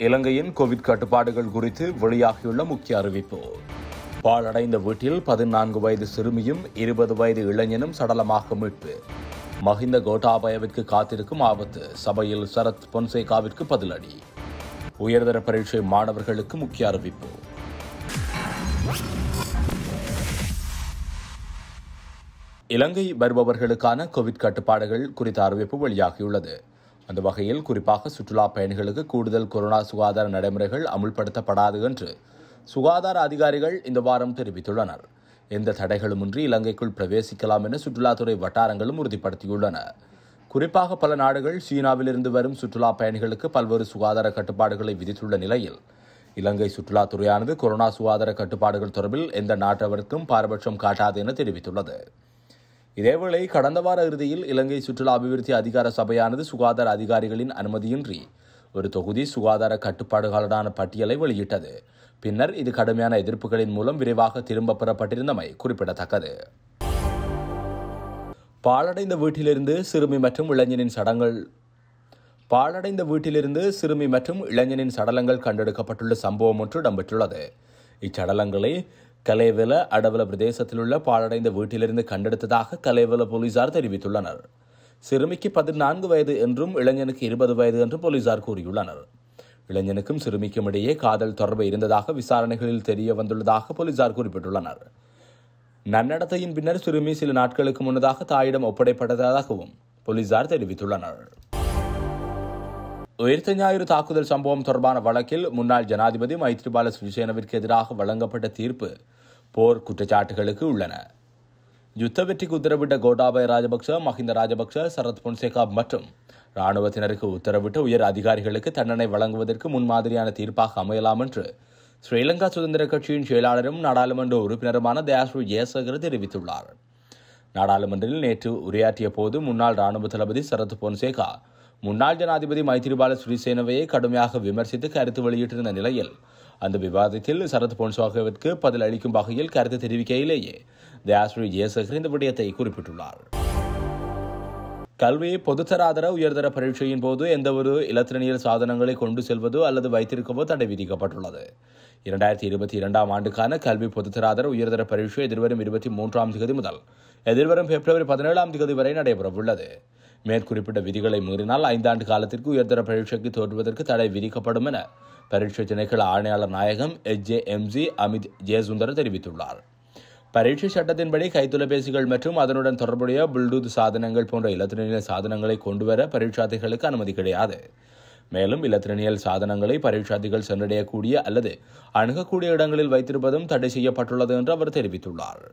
இலங்கையின் கோவிட் கட்டுப்பாடுகள் குறித்து வெளியாகியுள்ள முக்கிய அறிவிப்பு பாழடைந்த வீட்டில் பதினான்கு வயது சிறுமியும் இருபது வயது இளைஞனும் சடலமாக மீட்பு மஹிந்த கோட்டாபயவிற்கு காத்திருக்கும் ஆபத்து சபையில் சரத் பொன்சேகாவிற்கு பதிலடி உயர்தர பரீட்சை மாணவர்களுக்கு முக்கிய அறிவிப்பு இலங்கை வருபவர்களுக்கான கோவிட் கட்டுப்பாடுகள் குறித்த அறிவிப்பு வெளியாகியுள்ளது அந்த வகையில் குறிப்பாக சுற்றுலா பயணிகளுக்கு கூடுதல் கொரோனா சுகாதார நடைமுறைகள் அமுல்படுத்தப்படாது என்று சுகாதார அதிகாரிகள் இந்த வாரம் தெரிவித்துள்ளனர் எந்த தடைகளுமின்றி இலங்கைக்குள் பிரவேசிக்கலாம் என சுற்றுலாத்துறை வட்டாரங்களும் உறுதிப்படுத்தியுள்ளன குறிப்பாக பல நாடுகள் சீனாவிலிருந்து வரும் சுற்றுலா பயணிகளுக்கு பல்வேறு சுகாதார கட்டுப்பாடுகளை விதித்துள்ள நிலையில் இலங்கை சுற்றுலாத்துறையானது கொரோனா சுகாதார கட்டுப்பாடுகள் தொடர்பில் எந்த நாட்டவருக்கும் பாரபட்சம் காட்டாது என தெரிவித்துள்ளது இதேவேளை கடந்த வார இறுதியில் இலங்கை சுற்றுலா அபிவிருத்தி அதிகார சபையானது சுகாதார அதிகாரிகளின் அனுமதியின்றி ஒரு தொகுதி சுகாதார கட்டுப்பாடுகளுடான பட்டியலை வெளியிட்டது பின்னர் இது கடுமையான எதிர்ப்புகளின் மூலம் விரைவாக திரும்ப பெறப்பட்டிருந்தமை குறிப்பிடத்தக்கது பாழடைந்த வீட்டிலிருந்து சிறுமி மற்றும் இளைஞனின் சடங்கள் பாழடைந்த வீட்டிலிருந்து சிறுமி மற்றும் இளைஞனின் சடலங்கள் கண்டெடுக்கப்பட்டுள்ள சம்பவம் ஒன்று இடம்பெற்றுள்ளது இச்சடலங்களை கலேவல அடவல பிரதேசத்தில் உள்ள பாழடைந்த வீட்டிலிருந்து கண்டெடுத்ததாக கலேவல போலீசார் தெரிவித்துள்ளனர் சிறுமிக்கு பதினான்கு வயது என்றும் இளைஞனுக்கு இருபது வயது என்றும் போலீசார் கூறியுள்ளனர் இளைஞனுக்கும் சிறுமிக்கும் இடையே காதல் தொடர்பு இருந்ததாக விசாரணைகளில் தெரிய வந்துள்ளதாக போலீசார் குறிப்பிட்டுள்ளனர் நன்னடத்தையின் பின்னர் சிறுமி சில நாட்களுக்கு முன்னதாக தாயிடம் ஒப்படைப்பட்டதாகவும் போலீசார் தெரிவித்துள்ளனர் உயிர்த்த ஞாயிறு தாக்குதல் சம்பவம் தொடர்பான வழக்கில் முன்னாள் ஜனாதிபதி மைத்ரிபால சிறிசேனவிற்கு எதிராக வழங்கப்பட்ட தீர்ப்பு போர் குற்றச்சாட்டுகளுக்கு உள்ளன யுத்த வெற்றிக்கு உத்தரவிட்ட கோட்டாபய ராஜபக்ச மஹிந்த ராஜபக்ச சரத் பொன்சேகா மற்றும் ராணுவத்தினருக்கு உத்தரவிட்ட உயர் அதிகாரிகளுக்கு தண்டனை வழங்குவதற்கு முன்மாதிரியான தீர்ப்பாக அமையலாம் என்று ஸ்ரீலங்கா சுதந்திர கட்சியின் செயலாளரும் நாடாளுமன்ற உறுப்பினருமான தயாஸ்ரீ ஜெயசேகர் தெரிவித்துள்ளார் நாடாளுமன்றில் நேற்று உரையாற்றிய போது முன்னாள் ராணுவ தளபதி சரத் பொன்சேகா முன்னாள் ஜனாதிபதி மைத்திரிபால சிறிசேனவையை கடுமையாக விமர்சித்து கருத்து வெளியிட்டிருந்த நிலையில் அந்த விவாதத்தில் சரத் பொன்சாகவிற்கு பதில் அளிக்கும் வகையில் கருத்து தெரிவிக்கையிலேயே தயாஸ்ரீ ஜெயசேகர் இந்த விடயத்தை குறிப்பிட்டுள்ளார் கல்வி பொதுத்தராதர உயர்தர பரீட்சையின் போது எந்தவொரு இலத்திரனியல் சாதனங்களை கொண்டு செல்வதோ அல்லது வைத்திருக்கவோ தடை விதிக்கப்பட்டுள்ளது இரண்டாயிரத்தி இருபத்தி இரண்டாம் ஆண்டுக்கான கல்வி பொதுத்தராதர உயர்தர பரீட்சை எதிர்வரும் இருபத்தி மூன்றாம் தேதி முதல் எதிர்வரும் பிப்ரவரி பதினேழாம் தேதி வரை நடைபெறவுள்ளது மேற்குறிப்பிட்ட விதிகளை மீறினால் ஐந்தாண்டு காலத்திற்கு உயர்தர பரீட்சைக்கு தோற்றுவதற்கு தடை விதிக்கப்படும் என பரீட்சை திணைக்கள ஆணையாளர் நாயகம் H J MG Amit Jayasundar தெரிவித்துள்ளார் பரீட்சை சட்டத்தின்படி கைத்தொலைபேசிகள் மற்றும் அதனுடன் தொடர்புடைய புல்டூத் சாதனங்கள் போன்ற இலத்திரனியல் சாதனங்களை கொண்டுவர பரீட்சார்த்திகளுக்கு அனுமதி கிடையாது மேலும் இலத்திரனியல் சாதனங்களை பரீட்சார்த்திகள் சென்றடையக்கூடிய அல்லது அணுகக்கூடிய இடங்களில் வைத்திருப்பதும் தடை செய்யப்பட்டுள்ளது என்று அவர் தெரிவித்துள்ளார்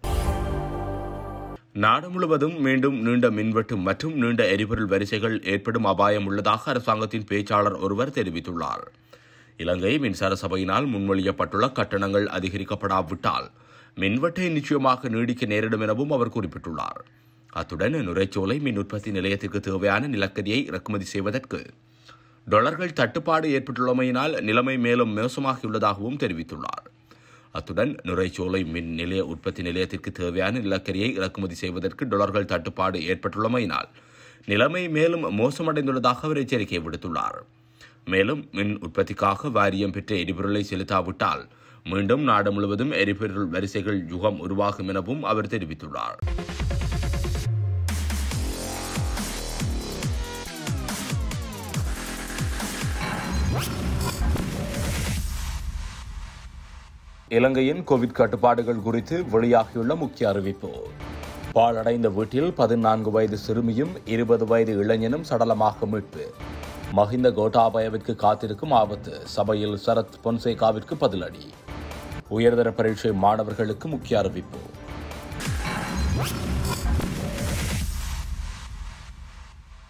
நாடு முழுவதும் மீண்டும் நீண்ட மின்வெட்டு மற்றும் நீண்ட எரிபொருள் வரிசைகள் ஏற்படும் அபாயம் உள்ளதாக அரசாங்கத்தின் பேச்சாளர் ஒருவர் தெரிவித்துள்ளார் இலங்கை மின்சார சபையினால் முன்மொழியப்பட்டுள்ள கட்டணங்கள் அதிகரிக்கப்படாவிட்டால் மின்வெட்டை நிச்சயமாக நீடிக்க நேரிடும் எனவும் அவர் குறிப்பிட்டுள்ளார் அத்துடன் நுரைச்சோலை மின் உற்பத்தி நிலையத்திற்கு தேவையான நிலக்கரியை இறக்குமதி செய்வதற்கு டாலர்கள் தட்டுப்பாடு ஏற்பட்டுள்ளமையினால் நிலைமை மேலும் மோசமாகியுள்ளதாகவும் தெரிவித்துள்ளார் அத்துடன் நுரைச்சோலை மின் நிலைய உற்பத்தி நிலையத்திற்கு தேவையான நிலக்கரியை இறக்குமதி செய்வதற்கு டாலர்கள் தட்டுப்பாடு ஏற்பட்டுள்ளமையினால் நிலைமை மேலும் மோசமடைந்துள்ளதாக அவர் எச்சரிக்கை விடுத்துள்ளார் மேலும் மின் உற்பத்திக்காக வாரியம் பெற்ற எரிபொருளை செலுத்தாவிட்டால் மீண்டும் நாடு முழுவதும் எரிபொருள் வரிசைகள் யுகம் உருவாகும் எனவும் அவர் தெரிவித்துள்ளார் இலங்கையின் கோவிட் கட்டுப்பாடுகள் குறித்து வெளியாகியுள்ள முக்கிய அறிவிப்பு பாழடைந்த வீட்டில் பதினான்கு வயது சிறுமியும் இருபது வயது இளைஞனும் சடலமாக மீட்பு மஹிந்த கோட்டாபயவிற்கு காத்திருக்கும் ஆபத்து சபையில் சரத் பொன்சேகாவிற்கு பதிலடி உயர்தர பரீட்சை மாணவர்களுக்கு முக்கிய அறிவிப்பு